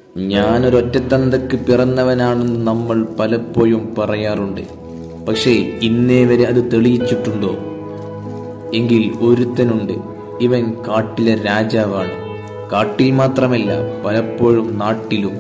ഞാനൊരൊറ്റത്തന്തക്ക് പിറന്നവനാണെന്ന് നമ്മൾ പലപ്പോഴും പറയാറുണ്ട് പക്ഷേ ഇന്നേ വരെ അത് തെളിയിച്ചിട്ടുണ്ടോ എങ്കിൽ ഒരുത്തനുണ്ട് ഇവൻ കാട്ടിലെ രാജാവാണ് കാട്ടിൽ മാത്രമല്ല പലപ്പോഴും നാട്ടിലും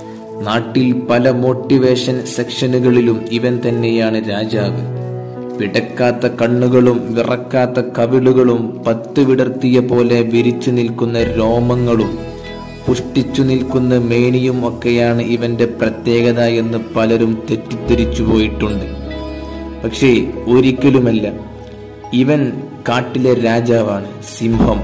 നാട്ടിൽ പല മോട്ടിവേഷൻ സെക്ഷനുകളിലും ഇവൻ തന്നെയാണ് രാജാവ് പിടക്കാത്ത കണ്ണുകളും വിറക്കാത്ത കവിളുകളും പത്ത് വിടർത്തിയ പോലെ വിരിച്ചു നിൽക്കുന്ന രോമങ്ങളും പുഷ്ടിച്ചു നിൽക്കുന്ന മേനിയും ഒക്കെയാണ് ഇവന്റെ പ്രത്യേകത എന്ന് പലരും തെറ്റിദ്ധരിച്ചു പോയിട്ടുണ്ട് പക്ഷേ ഒരിക്കലുമല്ല ഇവൻ കാട്ടിലെ രാജാവാണ് സിംഹം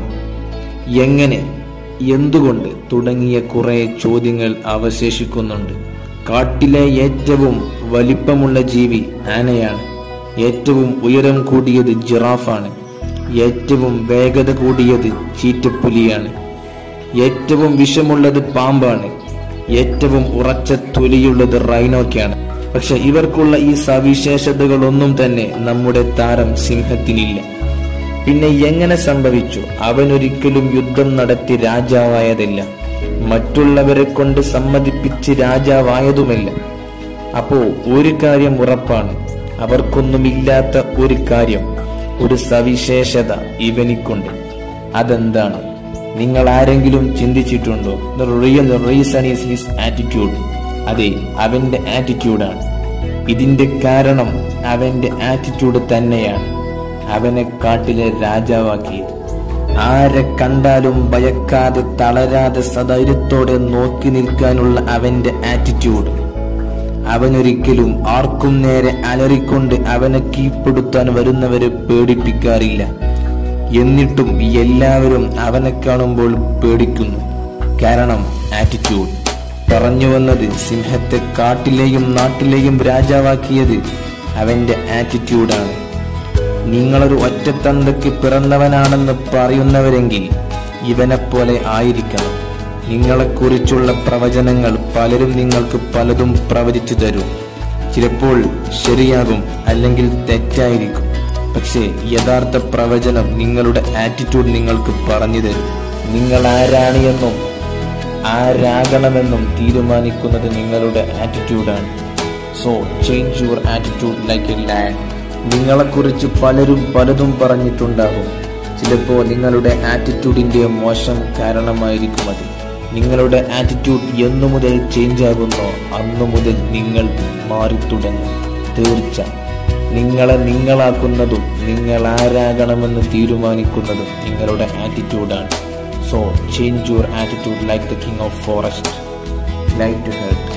എങ്ങനെ എന്തുകൊണ്ട് തുടങ്ങിയ കുറെ ചോദ്യങ്ങൾ അവശേഷിക്കുന്നുണ്ട് കാട്ടിലെ ഏറ്റവും വലിപ്പമുള്ള ജീവി ആനയാണ് ഏറ്റവും ഉയരം കൂടിയത് ജിറാഫാണ് ഏറ്റവും വേഗത കൂടിയത് ചീറ്റപ്പുലിയാണ് ഏറ്റവും വിഷമുള്ളത് പാമ്പാണ് ഏറ്റവും ഉറച്ച തൊലിയുള്ളത് റൈനോക്കാണ് പക്ഷെ ഇവർക്കുള്ള ഈ സവിശേഷതകളൊന്നും തന്നെ നമ്മുടെ താരം സിംഹത്തിനില്ല പിന്നെ എങ്ങനെ സംഭവിച്ചു അവനൊരിക്കലും യുദ്ധം നടത്തി രാജാവായതല്ല മറ്റുള്ളവരെ കൊണ്ട് സമ്മതിപ്പിച്ച് രാജാവായതുമല്ല അപ്പോ ഒരു കാര്യം ഉറപ്പാണ് അവർക്കൊന്നുമില്ലാത്ത ഒരു കാര്യം ഒരു സവിശേഷത ഇവനിക്കുണ്ട് അതെന്താണ് നിങ്ങൾ ആരെങ്കിലും ചിന്തിച്ചിട്ടുണ്ടോ the real reason is his attitude അതെ അവന്റെ ആറ്റിറ്റ്യൂഡാണ് ഇതിന്റെ കാരണം അവന്റെ ആറ്റിറ്റ്യൂഡ് തന്നെയാണ് അവനെ കാട്ടിലെ രാജാവാക്കിയത് ആരെ കണ്ടാലും ഭയക്കാതെ തളരാതെ സധൈര്യത്തോടെ നോക്കി നിൽക്കാനുള്ള അവന്റെ ആറ്റിറ്റ്യൂഡ് അവനൊരിക്കലും ആർക്കും നേരെ അലറിക്കൊണ്ട് അവനെ കീഴ്പ്പെടുത്താൻ വരുന്നവരെ പേടിപ്പിക്കാറില്ല എന്നിട്ടും എല്ലാവരും അവനെ കാണുമ്പോൾ പേടിക്കുന്നു കാരണം ആറ്റിറ്റ്യൂഡ് പറഞ്ഞു വന്നത് സിംഹത്തെ കാട്ടിലെയും നാട്ടിലെയും രാജാവാക്കിയത് അവന്റെ ആറ്റിറ്റ്യൂഡാണ് നിങ്ങളൊരു ഒറ്റത്തന്തയ്ക്ക് പിറന്നവനാണെന്ന് പറയുന്നവരെങ്കിൽ ഇവനെപ്പോലെ ആയിരിക്കണം നിങ്ങളെക്കുറിച്ചുള്ള പ്രവചനങ്ങൾ പലരും നിങ്ങൾക്ക് പലതും പ്രവചിച്ചു തരും ചിലപ്പോൾ ശരിയാകും അല്ലെങ്കിൽ തെറ്റായിരിക്കും പക്ഷേ യഥാർത്ഥ പ്രവചനം നിങ്ങളുടെ ആറ്റിറ്റ്യൂഡ് നിങ്ങൾക്ക് പറഞ്ഞു തരും നിങ്ങൾ ആരാണ് എന്നും ആരാകണമെന്നും തീരുമാനിക്കുന്നത് നിങ്ങളുടെ ആറ്റിറ്റ്യൂഡാണ് so change your attitude like a land നിങ്ങളെക്കുറിച്ച് പലരും പലതും പറഞ്ഞിട്ടുണ്ടാകും ചിലപ്പോൾ നിങ്ങളുടെ ആറ്റിറ്റ്യൂഡിന്റെ മോശം കാരണമായിരിക്കും അത് നിങ്ങളുടെ ആറ്റിറ്റ്യൂഡ് എന്നു മുതൽ ചേഞ്ച് ആകുന്നോ അന്നു മുതൽ നിങ്ങൾ മാറിത്തുടങ്ങും തീർച്ച നിങ്ങളെ നിങ്ങളാക്കുന്നതും നിങ്ങൾ ആരാകണമെന്ന് തീരുമാനിക്കുന്നതും നിങ്ങളുടെ ആറ്റിറ്റ്യൂഡാണ് so change your attitude like the king of forest like to health